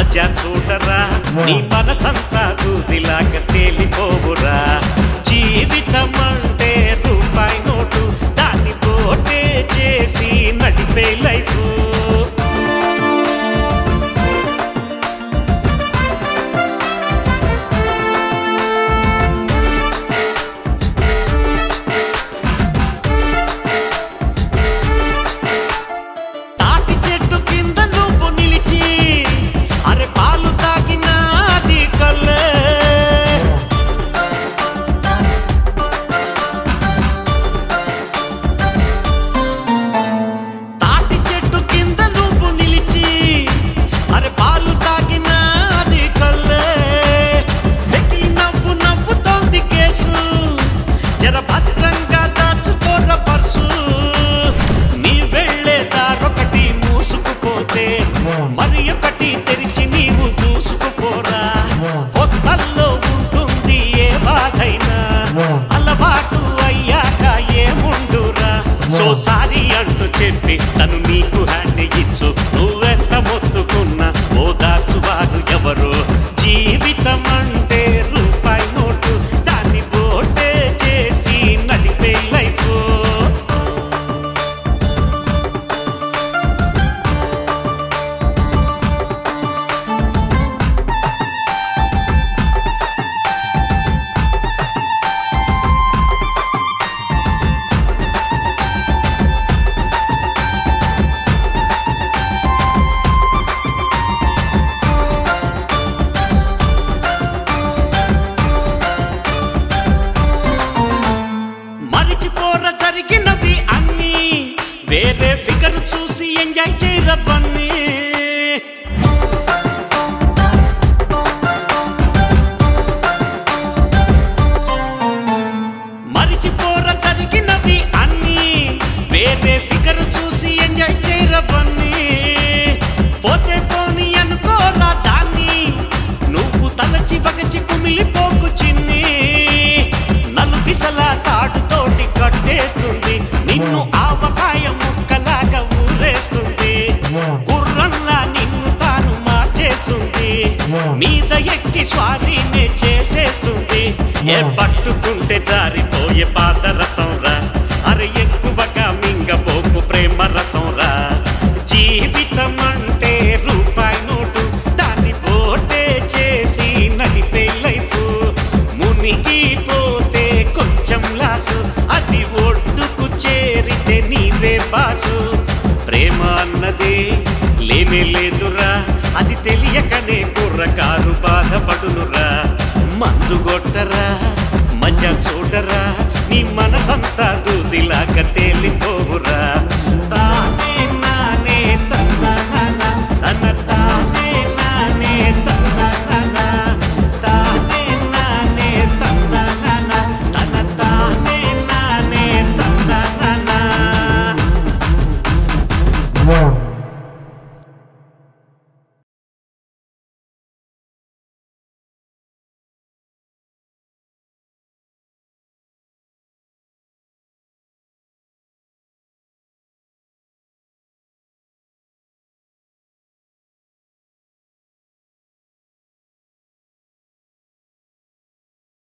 మజా చూడరా నీ మనసంతా దూదిలాగా తేలిపోవురా జీవితం అంటే రూపాయి నోటు దాన్ని పోటే చేసి నడిపే లైఫ్ తాటి చెట్టు కింద నువ్వు నిలిచి అరే పాలు తాగినాది కల్లే తాటి చెట్టు కింద నువ్వు నిలిచి అరే పాలు తాగినాది కల్లే వెకిలి నవ్వు నవ్వుతోంది కేసు జర భద్రంగా దాచుకోర పర్సు నీ వెళ్ళే దారొకటి మూసుకుపోతే మరి ఒకటి తెరిచి నీవు దూసుకుపోరా కొత్తల్లో ఉంటుంది ఏ బాధైనా అలవాటు అయ్యాక ఏముండురా సో సారీ అంటూ చెప్పి తను నీకు హ్యాండ్ ఇచ్చు నువ్వెంత మొత్తుకున్నా ఓదార్చువారు ఎవరు జీవితం అంటే రూపాయి నోటు దాన్ని పోటే చేసి నడిపే లైఫ్ మరిచిపోర జరిగినవి అన్ని వేరే ఫిగర్ చూసి ఎంజాయ్ చేయరవన్నీ మరిచిపోర జరిగినవి అన్ని వేరే ఫిగర్ చూసి ఎంజాయ్ చేయరవన్నీ పోతే పోని అనుకోరా దాన్ని నువ్వు తలచి బగచి కుమిలిపోకు చిన్ని నలు దిశలా తాడుతోటి కట్టేస్తుంది నిన్ను ఆవకాయ ముక్కలాగా ఊరేస్తుంది గుర్రంలా నిన్ను తాను మార్చేస్తుంది మీద ఎక్కి స్వారీనే చేసేస్తుంది ఏ పట్టుకుంటే జారిపోయే పాదరసం రా అరే ఎక్కువగా మింగపోకు ప్రేమ రసం రా జీవితం అంటే రూపాయి నోటు దాన్ని పోటే చేసి నడిపే లైఫ్ మునిగిపోతే కొంచెం లాసు అది ఒడ్డుకు చేరితే నీవే బాసు ప్రేమ అన్నది లేనే లేదురా అది తెలియకనే కుర్రకారు బాధపడునురా మందు కొట్టరా మజా చూడరా నీ మనసంతా దూదిలాగా తేలిపోవురా